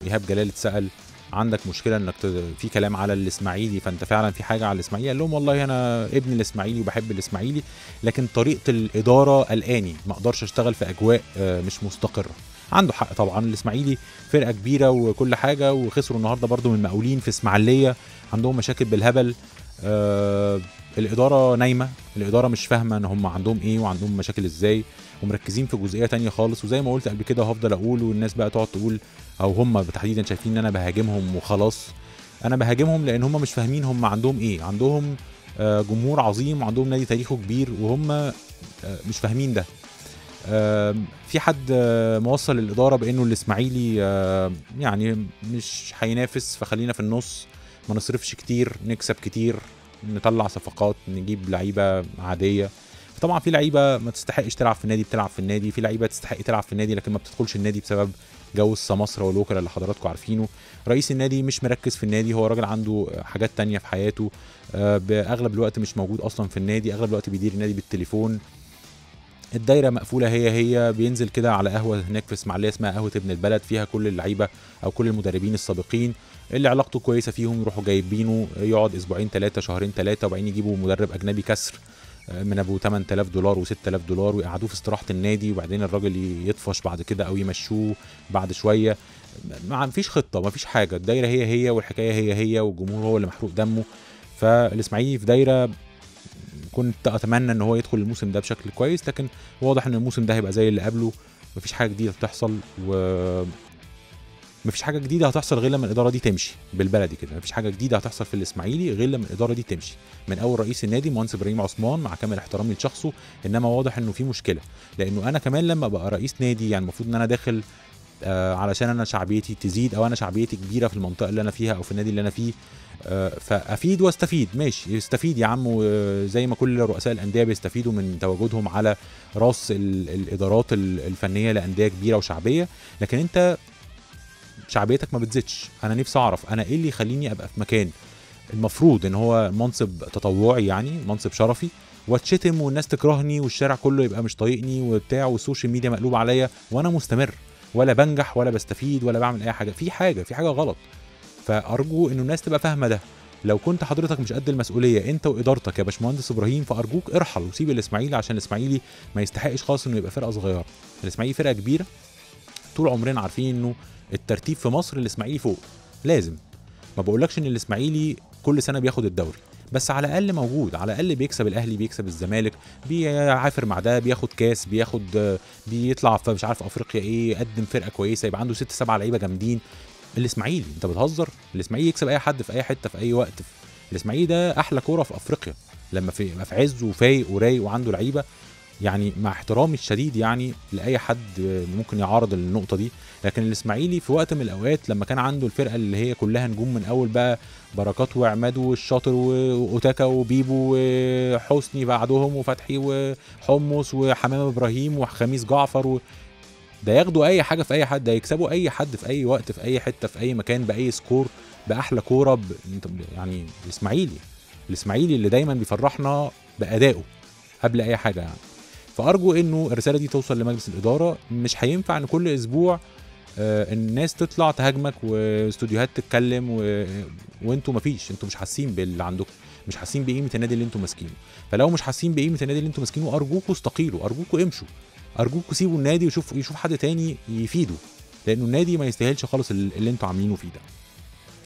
ايهاب جلال اتسال عندك مشكله انك ت... في كلام على الاسماعيلي فانت فعلا في حاجه على الاسماعيلي قال لهم والله انا ابن الاسماعيلي وبحب الاسماعيلي لكن طريقه الاداره قلقاني ما اقدرش اشتغل في اجواء آه، مش مستقره عنده حق طبعا الاسماعيلي فرقه كبيره وكل حاجه وخسروا النهارده برضو من المقاولين في اسماعيليه عندهم مشاكل بالهبل آه الاداره نايمه الاداره مش فاهمه ان هم عندهم ايه وعندهم مشاكل ازاي ومركزين في جزئيه تانية خالص وزي ما قلت قبل كده هفضل اقول والناس بقى تقعد تقول او هم تحديدا شايفين ان انا بهاجمهم وخلاص انا بهاجمهم لان هم مش فاهمين هم عندهم ايه عندهم آه، جمهور عظيم وعندهم نادي تاريخه كبير وهم آه، مش فاهمين ده آم، في حد آه، موصل الاداره بانه الاسماعيلي آه، يعني مش هينافس فخلينا في النص ما نصرفش كتير نكسب كتير نطلع صفقات نجيب لعيبه عاديه طبعا في لعيبه ما تستحقش تلعب في النادي بتلعب في النادي في لعيبه تستحق تلعب في النادي لكن ما بتدخلش النادي بسبب جو السماسرة والوكلاء اللي حضراتكم عارفينه رئيس النادي مش مركز في النادي هو راجل عنده حاجات تانية في حياته آه، باغلب الوقت مش موجود اصلا في النادي اغلب الوقت بيدير النادي بالتليفون الدايره مقفوله هي هي بينزل كده على قهوه هناك في اسماعيليه اسمها قهوه ابن البلد فيها كل اللعيبه او كل المدربين السابقين اللي علاقته كويسه فيهم يروحوا جايبينه يقعد اسبوعين ثلاثه شهرين ثلاثه وبعدين يجيبوا مدرب اجنبي كسر آه، من ابو 8000 دولار و6000 دولار ويقعدوه في استراحه النادي وبعدين الراجل يطفش بعد كده او يمشوه بعد شويه ما فيش خطه ما فيش حاجه الدايره هي هي والحكايه هي هي والجمهور هو اللي محروق دمه فالاسماعيلي في دايره كنت اتمنى ان هو يدخل الموسم ده بشكل كويس لكن واضح ان الموسم ده هيبقى زي اللي قبله مفيش حاجه جديده هتحصل و مفيش حاجه جديده هتحصل غير لما الاداره دي تمشي بالبلدي كده مفيش حاجه جديده هتحصل في الاسماعيلي غير لما الاداره دي تمشي من اول رئيس النادي مهندس ابراهيم عثمان مع كامل احترامي لشخصه انما واضح انه في مشكله لانه انا كمان لما ابقى رئيس نادي يعني المفروض ان انا داخل آه علشان انا شعبيتي تزيد او انا شعبيتي كبيره في المنطقه اللي انا فيها او في النادي اللي انا فيه آه فافيد واستفيد ماشي استفيد يا عم وزي ما كل رؤساء الانديه بيستفيدوا من تواجدهم على راس ال- الادارات ال- الفنيه لانديه كبيره وشعبيه لكن انت شعبيتك ما بتزيدش انا نفسي اعرف انا ايه اللي يخليني ابقى في مكان المفروض ان هو منصب تطوعي يعني منصب شرفي واتشتم والناس تكرهني والشارع كله يبقى مش طايقني وبتاع والسوشيال ميديا مقلوب عليا وانا مستمر ولا بنجح ولا بستفيد ولا بعمل اي حاجه في حاجه في حاجه غلط فارجو ان الناس تبقى فاهمه ده لو كنت حضرتك مش قد المسؤوليه انت وادارتك يا باشمهندس ابراهيم فارجوك ارحل وسيب الاسماعيلي عشان الاسماعيلي ما يستحقش خالص انه يبقى فرقه صغيره الاسماعيلي فرقه كبيره طول عمرنا عارفين انه الترتيب في مصر الاسماعيلي فوق لازم ما بقولكش ان الاسماعيلي كل سنه بياخد الدوري بس على الاقل موجود على الاقل بيكسب الاهلي بيكسب الزمالك بيعافر مع ده بياخد كاس بياخد آه، بيطلع في مش عارف افريقيا ايه يقدم فرقه كويسه يبقى عنده ست سبع لعيبه جامدين الاسماعيلي انت بتهزر الاسماعيلي يكسب اي حد في اي حته في اي وقت الاسماعيلي ده احلى كوره في افريقيا لما في يبقى في عزه وفايق ورايق وعنده لعيبه يعني مع احترامي الشديد يعني لاي حد ممكن يعارض النقطه دي لكن الاسماعيلي في وقت من الاوقات لما كان عنده الفرقه اللي هي كلها نجوم من اول بقى بركات وعماد والشاطر واوتاكا وبيبو وحسني بعدهم وفتحي وحمص وحمام ابراهيم وخميس جعفر و... ده ياخدوا اي حاجه في اي حد هيكسبوا اي حد في اي وقت في اي حته في اي مكان باي سكور باحلى كوره ب... انت- يعني الاسماعيلي الاسماعيلي اللي دايما بيفرحنا بادائه قبل اي حاجه يعني فارجو انه الرساله دي توصل لمجلس الاداره مش هينفع ان كل اسبوع آه، الناس تطلع تهاجمك واستوديوهات تتكلم و... وانتوا مفيش انتوا مش حاسين باللي عندكم مش حاسين بقيمه النادي اللي انتوا ماسكينه فلو مش حاسين بقيمه النادي اللي انتوا ماسكينه ارجوكوا استقيلوا ارجوكوا امشوا ارجوكوا سيبوا النادي وشوف يشوف حد تاني يفيده لانه النادي ما يستاهلش خالص اللي اللي انتوا عاملينه فيه ده